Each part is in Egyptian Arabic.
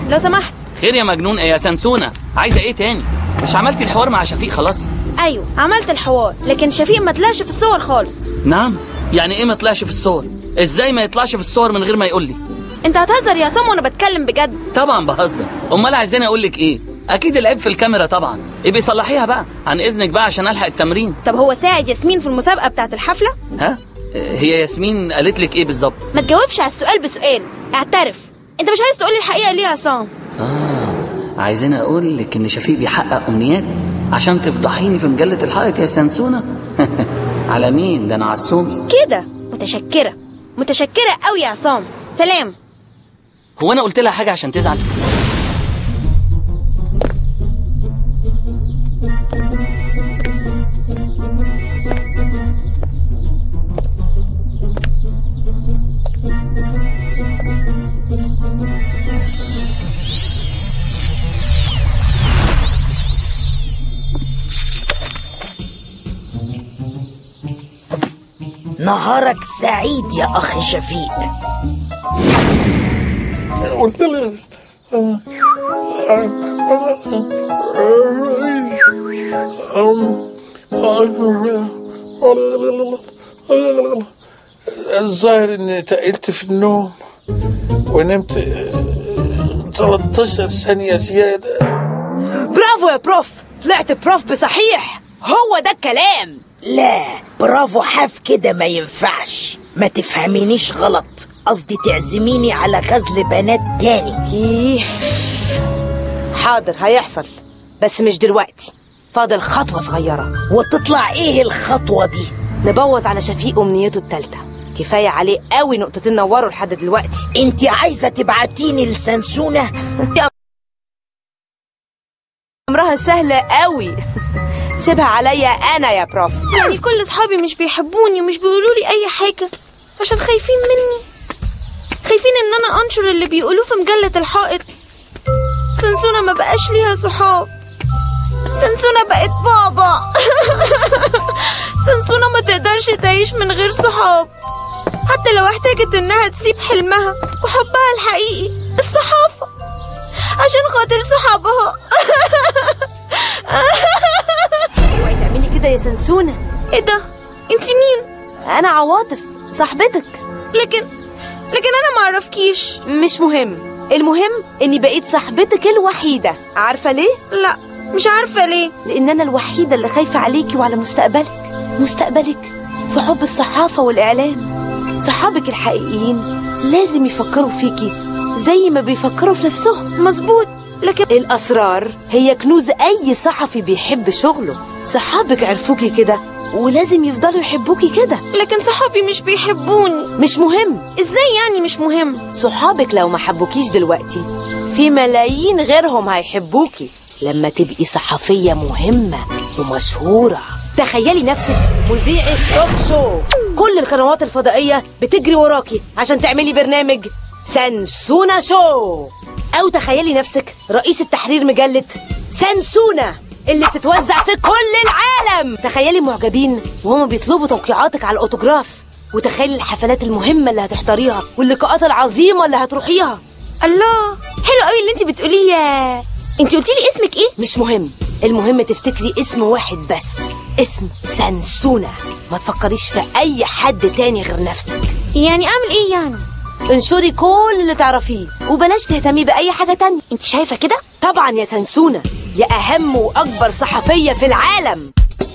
لو سمحت خير يا مجنون يا سنسونة عايزة ايه تاني مش عملتي الحوار مع شفيق خلاص ايوه عملت الحوار لكن شفيق ما طلعش في الصور خالص نعم يعني ايه ما طلعش في الصور ازاي ما يطلعش في الصور من غير ما يقول لي انت هتهزر يا عصام وانا بتكلم بجد طبعا بهزر امال عايزاني اقول لك ايه اكيد العيب في الكاميرا طبعا يبقى صلحيها بقى عن اذنك بقى عشان الحق التمرين طب هو ساعد ياسمين في المسابقه بتاعت الحفله ها هي ياسمين قالت لك ايه بالظبط ما تجاوبش على السؤال بسؤال اعترف انت مش عايز تقولي الحقيقه ليه يا عصام اه عايزاني اقول لك ان شفيق بيحقق امنيات عشان تفضحيني في مجله الحائط يا سنسونه على مين ده انا عالسوم كده متشكره متشكره قوي يا عصام سلام هو انا قلت لها حاجه عشان تزعل نهارك سعيد يا أخي شفيق قلت لي الظاهر اني تقلت في النوم ونمت 13 ثانية زيادة برافو يا بروف طلعت بروف بصحيح هو ده الكلام لا برافو حاف كده ما ينفعش ما تفهمينيش غلط قصدي تعزميني على غزل بنات تاني ايه حاضر هيحصل بس مش دلوقتي فاضل خطوة صغيرة وتطلع ايه الخطوة دي نبوظ على شفيق أمنيته التالتة كفاية عليه قوي نقطتين نوروا لحد دلوقتي انت عايزة تبعتيني لسنسونة أمرها سهلة قوي سيبها عليا أنا يا بروف يعني كل اصحابي مش بيحبوني ومش بيقولوا لي اي حاجه عشان خايفين مني خايفين ان انا انشر اللي بيقولوه في مجله الحائط سنسونة ما بقاش ليها صحاب سنسونة بقت بابا سنسونة ما تقدرش تعيش من غير صحاب حتى لو احتاجت انها تسيب حلمها وحبها الحقيقي الصحافة عشان خاطر صحابها اوعي تعملي كده يا سنسونة ايه ده انت مين أنا عواطف صاحبتك لكن لكن انا ما اعرفكيش مش مهم المهم إني بقيت صاحبتك الوحيدة عارفة ليه؟ لا مش عارفة ليه لأن أنا الوحيدة اللي خايفة عليكي وعلى مستقبلك مستقبلك في حب الصحافة والإعلام صحابك الحقيقيين لازم يفكروا فيكي زي ما بيفكروا في نفسهم مظبوط لكن الأسرار هي كنوز أي صحفي بيحب شغله صحابك عرفوكي كده ولازم يفضلوا يحبوكي كده لكن صحابي مش بيحبوني مش مهم ازاي يعني مش مهم صحابك لو ما حبوكيش دلوقتي في ملايين غيرهم هيحبوكي لما تبقي صحفية مهمة ومشهورة تخيلي نفسك مذيعة توك شو كل القنوات الفضائية بتجري وراكي عشان تعملي برنامج سنسونا شو أو تخيلي نفسك رئيس التحرير مجلة سنسونا اللي بتتوزع في كل العالم تخيلي معجبين وهما بيطلبوا توقيعاتك على الأوتوجراف وتخيلي الحفلات المهمة اللي هتحضريها واللقاءات العظيمة اللي هتروحيها الله حلو قوي اللي انت بتقوليه يا انت قلتي لي اسمك ايه مش مهم المهم تفتكري اسم واحد بس اسم سنسونة ما تفكريش في أي حد تاني غير نفسك يعني اعمل ايه يعني انشري كل اللي تعرفيه وبلاش تهتمي بأي حاجة تانية انت شايفة كده طبعا يا سنسونة يا أهم وأكبر صحفية في العالم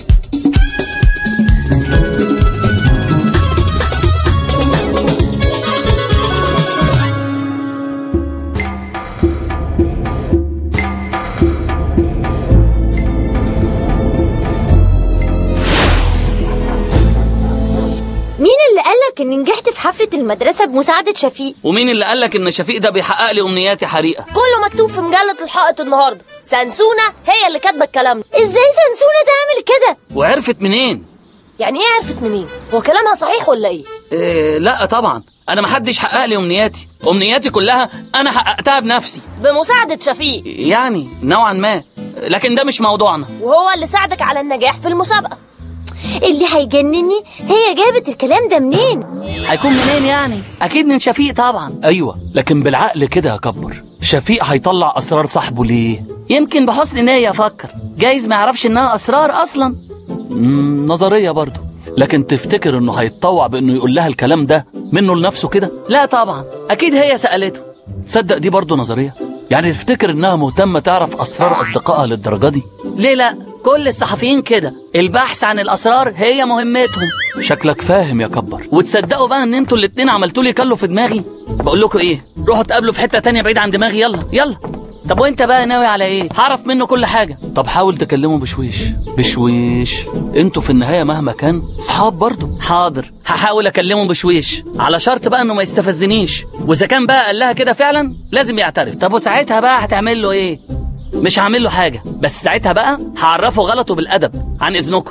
مين اللي قالك اني نجحت في حفلة المدرسة بمساعدة شفيق؟ ومين اللي قالك ان شفيق ده بيحقق لي امنياتي حريقه كله مكتوب في مجلة الحائط النهاردة سنسونة هي اللي كاتبة الكلام ده ازاي سنسونة تعمل كده؟ وعرفت منين يعني ايه عرفت منين هو كلامها صحيح ولا ايه إيه لا طبعا انا محدش حقق لي امنياتي امنياتي كلها انا حققتها بنفسي بمساعدة شفيق يعني نوعا ما لكن ده مش موضوعنا وهو اللي ساعدك على النجاح في المسابقة اللي هيجنني هي جابت الكلام ده منين؟ هيكون منين يعني اكيد من شفيق طبعا ايوه لكن بالعقل كده يا كبر شفيق هيطلع اسرار صاحبه ليه يمكن بحسن نية أفكر جايز ما يعرفش إنها أسرار أصلا مم، نظريه برضه لكن تفتكر انه هيتطوع بانه يقول لها الكلام ده منه لنفسه كده لا طبعا أكيد هي سألته تصدق دي برضه نظريه يعني تفتكر انها مهتمه تعرف اسرار اصدقائها للدرجه دي ليه لا كل الصحفيين كده البحث عن الأسرار هي مهمتهم شكلك فاهم يا كبر وتصدقوا بقى ان انتوا الاتنين عملتوا لي كلو في دماغي بقول لكم ايه روحوا تقابلوا في حته تانية بعيد عن دماغي يلا يلا طب وانت بقى ناوي على ايه هعرف منه كل حاجه طب حاول تكلمه بشويش بشويش انتوا في النهايه مهما كان صحاب برضه حاضر هحاول اكلمه بشويش على شرط بقى انه ما يستفزنيش واذا كان بقى قال لها كده فعلا لازم يعترف طب وساعتها بقى هتعمل له ايه مش هعمل له حاجه بس ساعتها بقى هعرفه غلطه بالادب عن اذنكم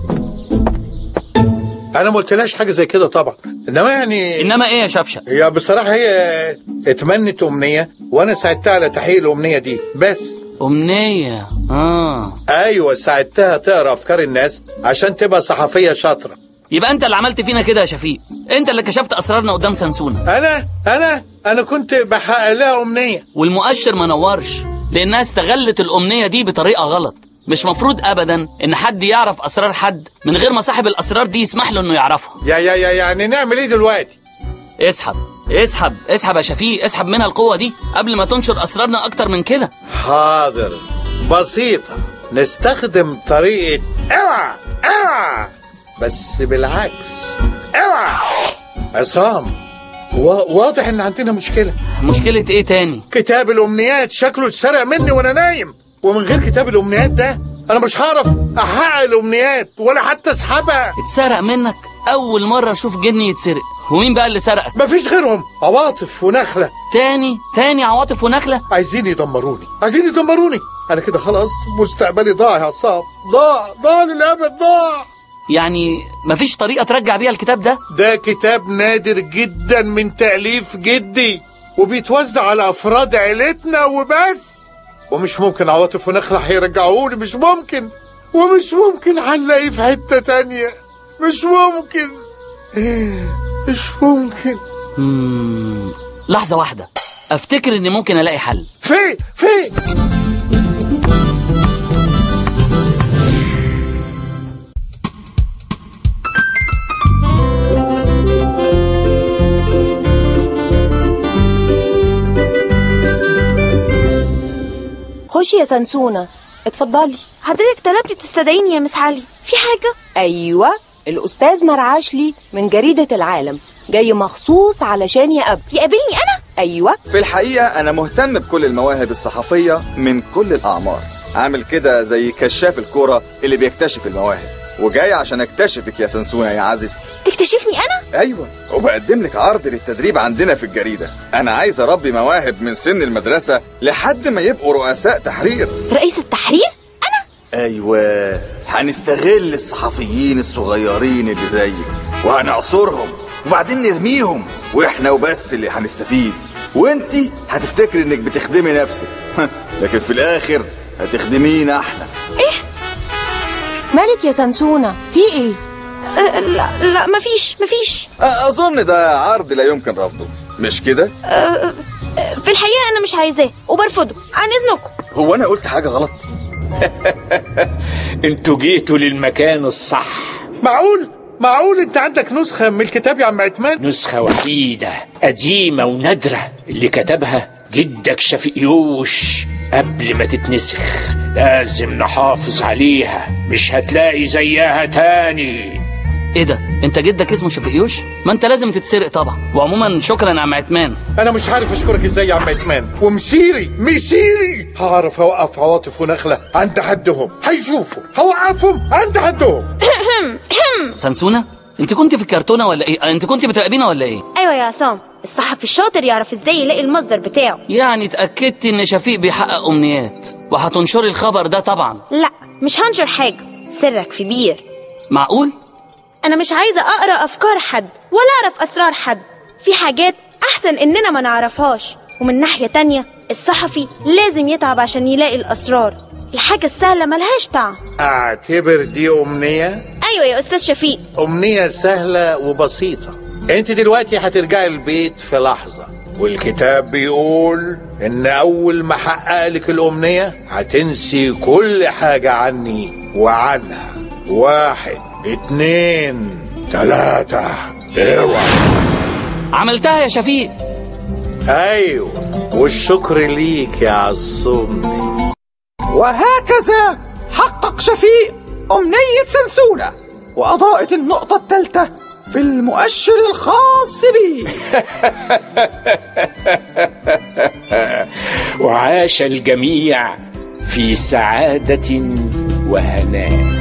انا ما قلتلهاش حاجه زي كده طبعا انما يعني انما ايه يا شفشه هي بصراحه هي اتمنت امنيه وانا ساعدتها على تحقيق الامنيه دي بس امنيه اه ايوه ساعدتها تقرا افكار الناس عشان تبقى صحفيه شاطره يبقى انت اللي عملت فينا كده يا شفيق انت اللي كشفت اسرارنا قدام سنسونه انا انا انا كنت بحقق لها امنيه والمؤشر ما نورش لانها استغلت الامنيه دي بطريقه غلط مش مفروض ابدا ان حد يعرف اسرار حد من غير ما صاحب الاسرار دي يسمح له انه يعرفها يا يا يا يعني نعمل ايه دلوقتي اسحب اسحب اسحب يا شفيق اسحب منها القوه دي قبل ما تنشر اسرارنا اكتر من كده حاضر بسيطه نستخدم طريقه اوعى اوعى بس بالعكس اوعى عصام وا- واضح ان عندنا مشكله مشكله ايه تاني كتاب الامنيات شكله اتسرق مني وانا نايم ومن غير كتاب الامنيات ده انا مش هعرف احقق الامنيات ولا حتى اسحبها اتسرق منك اول مره اشوف جني يتسرق ومين بقى اللي سرقك مفيش غيرهم عواطف ونخله تاني تاني عواطف ونخله عايزين يدمروني عايزين يدمروني انا كده خلاص مستقبلي ضاع يا عصام ضاع ضاع للابد ضاع يعني مفيش طريقه ترجع بيها الكتاب ده ده كتاب نادر جدا من تأليف جدي وبيتوزع على أفراد عيلتنا وبس ومش ممكن عواطف ونخلة هيرجعوني مش ممكن ومش ممكن هنلاقيه في حتة تانية مش ممكن مش ممكن مم. لحظه واحده افتكر اني ممكن الاقي حل فين فين خشي يا سنسونة اتفضلي حضرتك طلبتي تستدعيني يا مس علي في حاجة ايوه الاستاذ مرعاشلي من جريدة العالم جاي مخصوص علشان يقابل يقابلني أنا ايوه في الحقيقة أنا مهتم بكل المواهب الصحفية من كل الأعمار عامل كده زي كشاف الكورة اللي بيكتشف المواهب وجاي عشان اكتشفك يا سنسونة يا عزيزتي تكتشفني أنا أيوة وبقدم لك عرض للتدريب عندنا في الجريدة أنا عايز أربي مواهب من سن المدرسة لحد ما يبقوا رؤساء تحرير رئيس التحرير أيوة هنستغل الصحفيين الصغيرين اللي زيك وهنعصرهم وبعدين نرميهم واحنا وبس اللي هنستفيد وانتي هتفتكري انك بتخدمي نفسك لكن في الاخر هتخدمينا احنا مالك يا سنسونة في ايه أه لا لا مفيش مفيش أ- اظن ده عرض لا يمكن رفضه مش كده أه في الحقيقة أنا مش عايزاه وبرفضه عن إذنكم هو انا قلت حاجة غلط انتوا جيتوا للمكان الصح معقول معقول انت عندك نسخة من الكتاب يا عم عثمان نسخة وحيدة قديمة ونادرة اللي كتبها جدك شفيقيوش قبل ما تتنسخ لازم نحافظ عليها مش هتلاقي زيها تاني ايه ده انت جدك اسمه شفيقيوش ما انت لازم تتسرق طبعا وعموما شكرا يا عم عتمان انا مش عارف اشكرك ازاي يا عم عثمان ومسيري مسيري هعرف اوقف عواطف ونخلة عند حدهم هيشوفوا هوقفهم عند حدهم سنسونة انت كنت في الكرتونة ولا ايه انت كنت بتراقبينا ولا ايه أيوة يا عصام الصحفي الشاطر يعرف إزاي يلاقي المصدر بتاعه يعني اتأكدت ان شفيق بيحقق امنيات وهتنشري الخبر ده طبعا لا مش هنشر حاجة سرك في بير معقول أنا مش عايزة أقرأ أفكار حد ولا أعرف أسرار حد في حاجات أحسن إننا ما نعرفهاش ومن ناحية تانية الصحفي لازم يتعب عشان يلاقي الأسرار الحاجة السهلة ملهاش طعم اعتبر دي امنية أيوة يا أستاذ شفيق امنية سهلة وبسيطة انت دلوقتي هترجعي البيت في لحظة والكتاب بيقول ان اول ما احقق لك الامنية هتنسي كل حاجة عني وعنها واحد اتنين تلاتة اوعى عملتها يا شفيق ايوه والشكر ليك يا عصومتي وهكذا حقق شفيق أمنية سنسونة وأضاءت النقطة الثالثة في المؤشر الخاص بيه وعاش الجميع في سعادة وهناء